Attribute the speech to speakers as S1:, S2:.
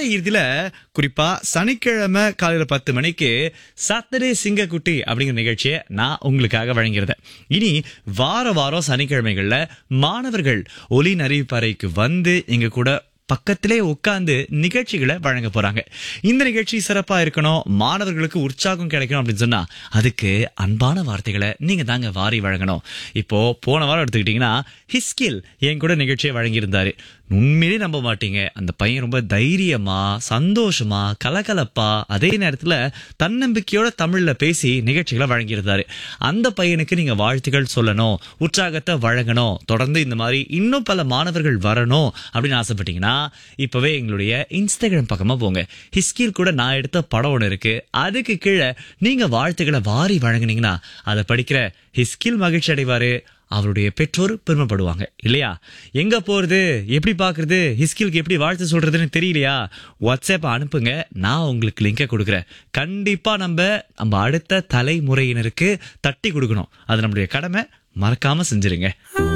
S1: இறுதியில குறிப்பா சனிக்கிழமை காலையில பத்து மணிக்கு சாட்டர்டே சிங்கக்குட்டி அப்படிங்கிற நிகழ்ச்சியை நான் உங்களுக்காக வழங்கிறத இனி வார வாரம் சனிக்கிழமைகள்ல மாணவர்கள் ஒலி அறிவிப்பறைக்கு வந்து எங்க கூட பக்கத்திலே உட்கார்ந்து நிகழ்ச்சிகளை வழங்க போறாங்க இந்த நிகழ்ச்சி சிறப்பா இருக்கணும் மாணவர்களுக்கு உற்சாகம் கிடைக்கணும் அப்படின்னு சொன்னா அதுக்கு அன்பான வார்த்தைகளை நீங்க தாங்க வாரி வழங்கணும் இப்போ போன வாரம் எடுத்துக்கிட்டீங்கன்னா ஹிஸ்கில் என் கூட நிகழ்ச்சியை வழங்கியிருந்தாரு உண்மையிலே நம்ப மாட்டீங்க அந்த பையன் ரொம்ப தைரியமா சந்தோஷமா கலகலப்பா அதே நேரத்துல தன்னம்பிக்கையோட தமிழ்ல பேசி நிகழ்ச்சிகளை வழங்கியிருந்தாரு அந்த பையனுக்கு நீங்க வாழ்த்துக்கள் சொல்லணும் உற்சாகத்தை வழங்கணும் தொடர்ந்து இந்த மாதிரி இன்னும் பல மாணவர்கள் வரணும் அப்படின்னு ஆசைப்பட்டீங்கன்னா இப்பவே எங்களுடைய இன்ஸ்டாகிராம் பக்கமா போங்க ஹிஸ்கில் கூட நான் எடுத்த படம் ஒன்று இருக்கு அதுக்கு கீழே நீங்க வாழ்த்துக்களை வாரி வழங்குனீங்கன்னா அதை படிக்கிற ஹிஸ்கில் மகிழ்ச்சி அடைவாரு அவருடைய பெற்றோர் பெருமைப்படுவாங்க இல்லையா எங்க போறது எப்படி பாக்குறது ஹிஸ்கிலுக்கு எப்படி வாழ்த்து சொல்றதுன்னு தெரியலையா வாட்ஸ்அப் அனுப்புங்க நான் உங்களுக்கு லிங்கை கொடுக்குறேன் கண்டிப்பா நம்ம நம்ம அடுத்த தலைமுறையினருக்கு தட்டி கொடுக்கணும் அது நம்முடைய கடமை மறக்காம செஞ்சிருங்க